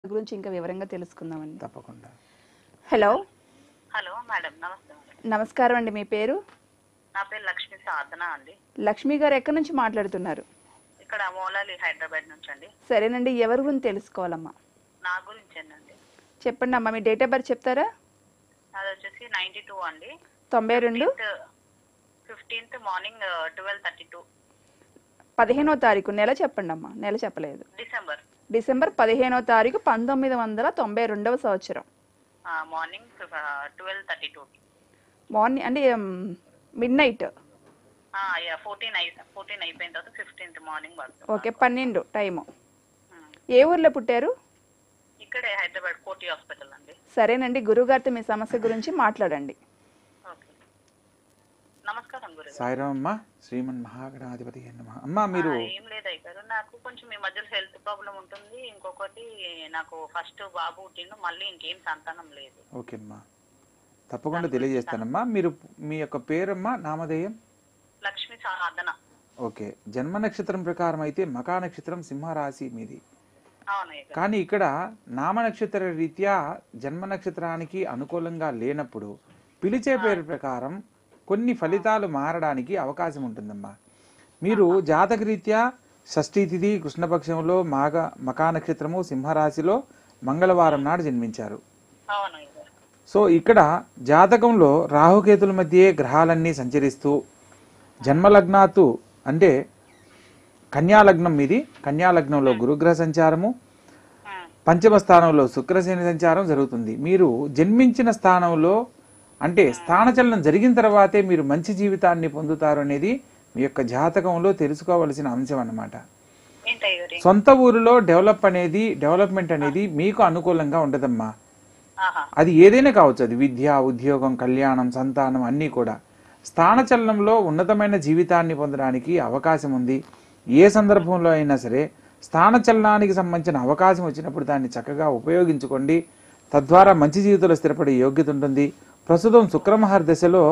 గురించి ఇంకా వివరంగా తెలుసుకుందామండి తప్పకుండా హలో హలో మేడం నమస్తే మేడం నమస్కారం అండి మీ పేరు నా పేరు లక్ష్మి సాధన అండి లక్ష్మి గారు ఎక్కడి నుంచి మాట్లాడుతున్నారు ఇక్కడ మోలాలి హైదరాబాద్ నుంచి అండి సరేనండి ఎవరి గురించి తెలుసుకోవాలమ్మా నా గురించేనండి చెప్పండి అమ్మా మీ డేట్ ఆఫ్ బర్త్ చెప్తారా అది వచ్చేసి నైన్టీ టూ అండి తొంభై రెండు fifteenth morning twelve thirty two పదిహేనో తారీఖు నెల చెప్పండి అమ్మా నెల చెప్పలేదు డిసెంబర్ డిసెంబర్ పదిహేనో తారీఖు పంతొమ్మిది వందల తొంభై రెండవ సంవత్సరం morning twelve thirty two morning అంటే మిడ్ నైట్ ఫోర్టీన్ అయి ఫోర్టీన్ అయిపోయిన తర్వాత ఫిఫ్టీన్త్ మార్నింగ్ పడుతుంది ఓకే పన్నెండు టైము ఉమ్. ఏ ఊర్లో పుట్టారు ఇక్కడే హైదరాబాద్ కోటి హాస్పిటల్ అండి సరేనండి గురుగారితో మీ సమస్య గురించి మాట్లాడండి ఓకే నమస్కారం గురు సాయిరామ్ అమ్మ శ్రీమన్ మహాగణాధిపతి నమ అమ్మ మీరు ఏం లేదు అయ్యారు నాకు కొంచెం ఈ మధ్యలో హెల్త్ ప్రాబ్లం ఉంటుంది ఇంకొకటి నాకు ఫస్ట్ బాబు పుట్టిండు మళ్ళీ ఇంకేం సంతానం లేదు ఓకే అమ్మా తప్పకుండా తెలియజేస్తానమ్మా మీరు మీ యొక్క పేరమ్మా నామధేయం లక్ష్మి సాధన ఓకే జన్మ నక్షత్రం ప్రకారం అయితే మకా నక్షత్రం సింహరాశి మీది అవునయ్య గారు కానీ ఇక్కడ నామ నక్షత్ర రీత్యా జన్మ నక్షత్రానికి అనుకూలంగా లేనప్పుడు పిలిచే పేరు ప్రకారం కొన్ని ఫలితాలు మారడానికి అవకాశం ఉంటుందమ్మా మీరు జాతక రీత్యా షష్ఠీ తిథి కృష్ణపక్షంలో మాఘ మకా నక్షత్రము సింహరాశిలో మంగళవారం నాడు జన్మించారు అవునయ్య గారు సో ఇక్కడ జాతకంలో రాహుకేతుల మధ్యే గ్రహాలన్నీ సంచరిస్తూ జన్మలగ్నాతు అంటే కన్యాలగ్నం మీది కన్యాలగ్నంలో గురుగ్రహ సంచారము ఉమ్, పంచమ స్థానంలో శుక్రశని సంచారం జరుగుతుంది మీరు జన్మించిన స్థానంలో అంటే స్థానచలనం జరిగిన తర్వాతే మీరు మంచి జీవితాన్ని పొందుతారు అనేది మీ యొక్క జాతకంలో తెలుసుకోవలసిన అంశం అన్నమాట ఏంటయ్య గారు సొంత ఊరిలో డెవలప్ అనేది డెవలప్మెంట్ అనేది మీకు అనుకూలంగా ఉండదమ్మా ఆహా అది ఏదైనా కావచ్చు అది విద్య ఉద్యోగం కళ్యాణం సంతానం అన్నీ కూడా స్థానచలనంలో ఉన్నతమైన జీవితాన్ని పొందడానికి అవకాశం ఉంది ఏ సందర్భంలో అయినా సరే స్థానచలనానికి సంబంధించిన అవకాశం వచ్చినప్పుడు దాన్ని చక్కగా ఉపయోగించుకోండి తద్వారా మంచి జీవితంలో స్థిరపడే యోగ్యత ఉంటుంది ప్రస్తుతం శుక్రమహర్ దశలో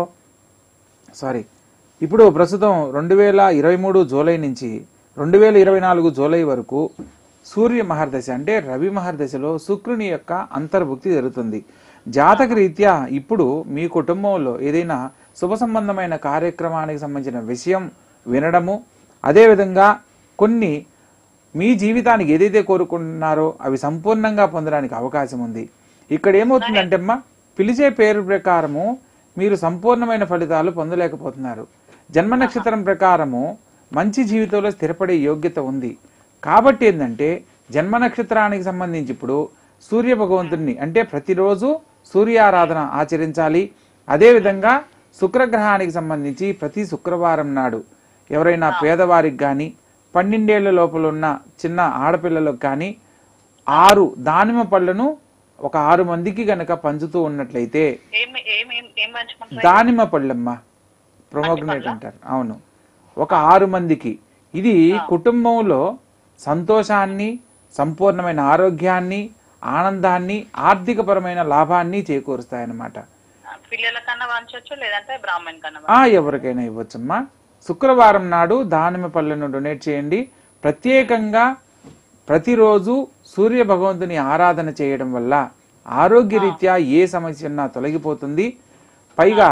సారీ ఇప్పుడు ప్రస్తుతం రెండు వేల ఇరవై మూడు జూలై నుంచి రెండు వేల ఇరవై నాలుగు జూలై వరకు సూర్య మహర్దశ అంటే రవి మహర్దశలో శుక్రుని యొక్క అంతర్భుక్తి జరుగుతుంది జాతక రీత్యా ఇప్పుడు మీ కుటుంబంలో ఏదైనా శుభ సంబంధమైన కార్యక్రమానికి సంబంధించిన విషయం వినడము అదేవిధంగా కొన్ని మీ జీవితానికి ఏదైతే కోరుకుంటున్నారో అవి సంపూర్ణంగా పొందడానికి అవకాశం ఉంది ఇక్కడ ఏమవుతుందంటే అమ్మా పిలిచే పేరు ప్రకారము మీరు సంపూర్ణమైన ఫలితాలు పొందలేకపోతున్నారు జన్మ నక్షత్రం ప్రకారము మంచి జీవితంలో స్థిరపడే యోగ్యత ఉంది కాబట్టి ఏంటంటే జన్మ నక్షత్రానికి సంబంధించి ఇప్పుడు సూర్య భగవంతుడిని అంటే ప్రతిరోజు సూర్యారాధన ఆచరించాలి అదేవిధంగా శుక్రగ్రహానికి సంబంధించి ప్రతి శుక్రవారం నాడు ఎవరైనా పేదవారికి కానీ పన్నెండేళ్ల లోపల ఉన్న చిన్న ఆడపిల్లలకు కానీ ఆరు దానిమ్మ పళ్ళను ఒక ఆరు మందికి గనక పంచుతూ ఉన్నట్లయితే ఏం ఏం ఏం ఏం పంచుకుంటారు దానిమ్మ పళ్ళమ్మ ప్రొమోగ్నేట్ అంటారు అవును ఒక ఆరు మందికి ఇది కుటుంబంలో సంతోషాన్ని సంపూర్ణమైన ఆరోగ్యాన్ని ఆనందాన్ని ఆర్థికపరమైన లాభాన్ని చేకూరుస్తాయన్నమాట పిల్లల కన్నా పంచవచ్చు లేదంటే బ్రాహ్మణ్ కన్నా ఆ ఎవరికైనా ఇవ్వచ్చమ్మా శుక్రవారం నాడు దానిమ్మ పళ్ళను డొనేట్ చేయండి ప్రత్యేకంగా ప్రతిరోజు సూర్య భగవంతుని ఆరాధన చేయడం వల్ల ఆరోగ్యరీత్యా ఏ సమస్య ఉన్నా తొలగిపోతుంది పైగా